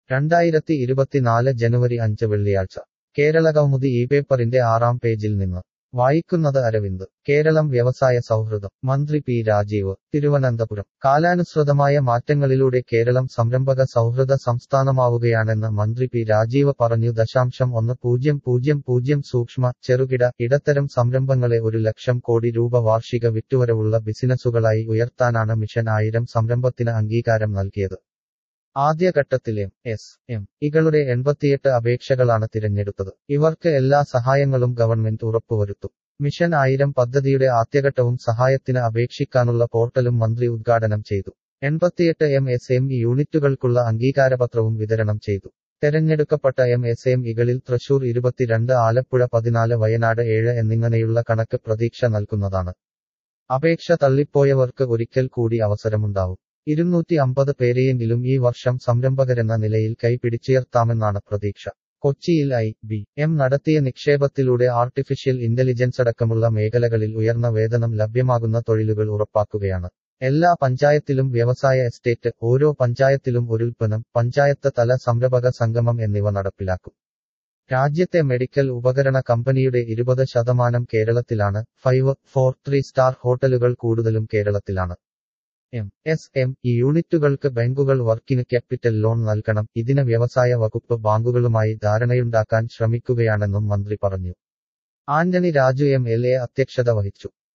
രണ്ടായിരത്തി ഇരുപത്തിനാല് ജനുവരി അഞ്ച് വെള്ളിയാഴ്ച കേരള കൗമുദി ഈ പേപ്പറിന്റെ ആറാം പേജിൽ നിന്ന് വായിക്കുന്നത് അരവിന്ദ് കേരളം വ്യവസായ സൗഹൃദം മന്ത്രി പി രാജീവ് തിരുവനന്തപുരം കാലാനുസൃതമായ മാറ്റങ്ങളിലൂടെ കേരളം സംരംഭക സൗഹൃദ സംസ്ഥാനമാവുകയാണെന്ന് മന്ത്രി പി രാജീവ് പറഞ്ഞു ദശാംശം ഒന്ന് പൂജ്യം പൂജ്യം പൂജ്യം സൂക്ഷ്മ ചെറുകിട ഇടത്തരം സംരംഭങ്ങളെ ഒരു ലക്ഷം കോടി രൂപ വാർഷിക വിറ്റുവരവുള്ള ബിസിനസ്സുകളായി ഉയർത്താനാണ് മിഷൻ ആയിരം സംരംഭത്തിന് അംഗീകാരം നൽകിയത് ആദ്യഘട്ടത്തിലെ എസ് എം ഇകളുടെ എൺപത്തിയെട്ട് അപേക്ഷകളാണ് തിരഞ്ഞെടുത്തത് ഇവർക്ക് എല്ലാ സഹായങ്ങളും ഗവൺമെന്റ് ഉറപ്പുവരുത്തും മിഷൻ ആയിരം പദ്ധതിയുടെ ആദ്യഘട്ടവും സഹായത്തിന് അപേക്ഷിക്കാനുള്ള പോർട്ടലും മന്ത്രി ഉദ്ഘാടനം ചെയ്തു എൺപത്തിയെട്ട് എം എസ് എം ഇ യൂണിറ്റുകൾക്കുള്ള അംഗീകാരപത്രവും വിതരണം ചെയ്തു തെരഞ്ഞെടുക്കപ്പെട്ട എം എസ് എം ഇകളിൽ തൃശൂർ ഇരുപത്തിരണ്ട് ആലപ്പുഴ പതിനാല് വയനാട് ഏഴ് എന്നിങ്ങനെയുള്ള കണക്ക് പ്രതീക്ഷ നൽകുന്നതാണ് അപേക്ഷ തള്ളിപ്പോയവർക്ക് ഒരിക്കൽ കൂടി അവസരമുണ്ടാവും ഇരുന്നൂറ്റി അമ്പത് പേരെയെങ്കിലും ഈ വർഷം സംരംഭകരെന്ന നിലയിൽ കൈപിടിച്ചുയർത്താമെന്നാണ് പ്രതീക്ഷ കൊച്ചിയിൽ ഐ ബി എം നടത്തിയ നിക്ഷേപത്തിലൂടെ ആർട്ടിഫിഷ്യൽ ഇന്റലിജൻസ് അടക്കമുള്ള മേഖലകളിൽ ഉയർന്ന വേതനം ലഭ്യമാകുന്ന തൊഴിലുകൾ ഉറപ്പാക്കുകയാണ് എല്ലാ പഞ്ചായത്തിലും വ്യവസായ എസ്റ്റേറ്റ് ഓരോ പഞ്ചായത്തിലും ഒരുൽപ്പന്നം പഞ്ചായത്ത് തല സംരംഭക സംഗമം എന്നിവ നടപ്പിലാക്കും രാജ്യത്തെ മെഡിക്കൽ ഉപകരണ കമ്പനിയുടെ ഇരുപത് ശതമാനം കേരളത്തിലാണ് ഫൈവ് ഫോർ ത്രീ സ്റ്റാർ ഹോട്ടലുകൾ കൂടുതലും കേരളത്തിലാണ് എം എസ് എം ഈ യൂണിറ്റുകൾക്ക് ബാങ്കുകൾ വർക്കിംഗ് ക്യാപിറ്റൽ ലോൺ നൽകണം ഇതിന് വ്യവസായ വകുപ്പ് ബാങ്കുകളുമായി ധാരണയുണ്ടാക്കാൻ ശ്രമിക്കുകയാണെന്നും മന്ത്രി പറഞ്ഞു Antony Raju M L A അധ്യക്ഷത വഹിച്ചു